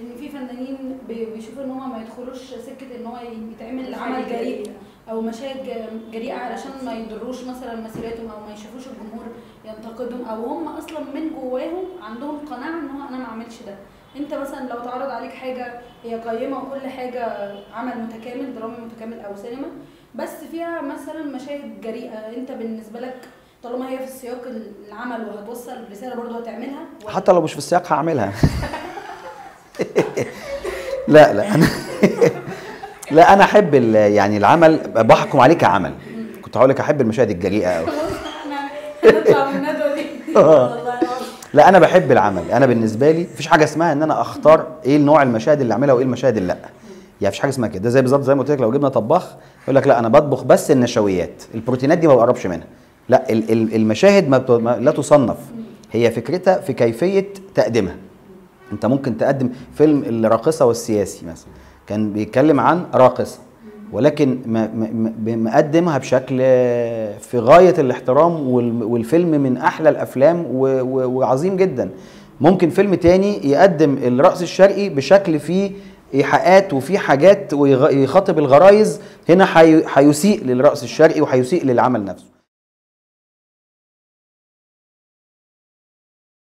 ان في فنانين بي- بيشوفوا ان هم ما يدخلوش سكه ان هو يتعمل مشاهد عمل جريء جريئة. او مشاهد ج- جريئه علشان ما يضروش مثلا مسيرتهم او ما يشوفوش الجمهور ينتقدهم او هم اصلا من جواهم عندهم قناعه ان هو انا ما اعملش ده انت مثلا لو اتعرض عليك حاجه هي قيمه وكل حاجه عمل متكامل درامي متكامل او سينما بس فيها مثلا مشاهد جريئه انت بالنسبه لك طالما هي في سياق العمل وهتوصل رساله برضه هتعملها ولا- حتى لو مش في السياق هعملها لا لا انا لا انا احب ال- يعني العمل بحكم عليه كعمل كنت هقول لك احب المشاهد الجريئه قوي خلاص احنا نطلع من الندوه دي والله العظيم. لا انا بحب العمل انا بالنسبه لي مفيش حاجه اسمها ان انا اختار ايه النوع المشاهد اللي اعملها وايه المشاهد اللي لا يعني مفيش حاجه اسمها كده ده زي بالظبط زي ما قلت لك لو جبنا طباخ يقول لك لا انا بطبخ بس النشويات البروتينات دي ما بقربش منها لا ال- ال- المشاهد ما بت- ما- لا تصنف هي فكرتها في كيفيه تقديمها انت ممكن تقدم فيلم الراقصه والسياسي مثلا كان بيتكلم عن راقصه ولكن م- م- م- مقدمها بشكل في غايه الاحترام وال- والفيلم من احلى الافلام و- و- وعظيم جدا ممكن فيلم تاني يقدم الرقص الشرقي بشكل فيه ايحاءات وفيه حاجات ويخاطب الغرايز هنا حي- هيسيء للرقص الشرقي وهيسيء للعمل نفسه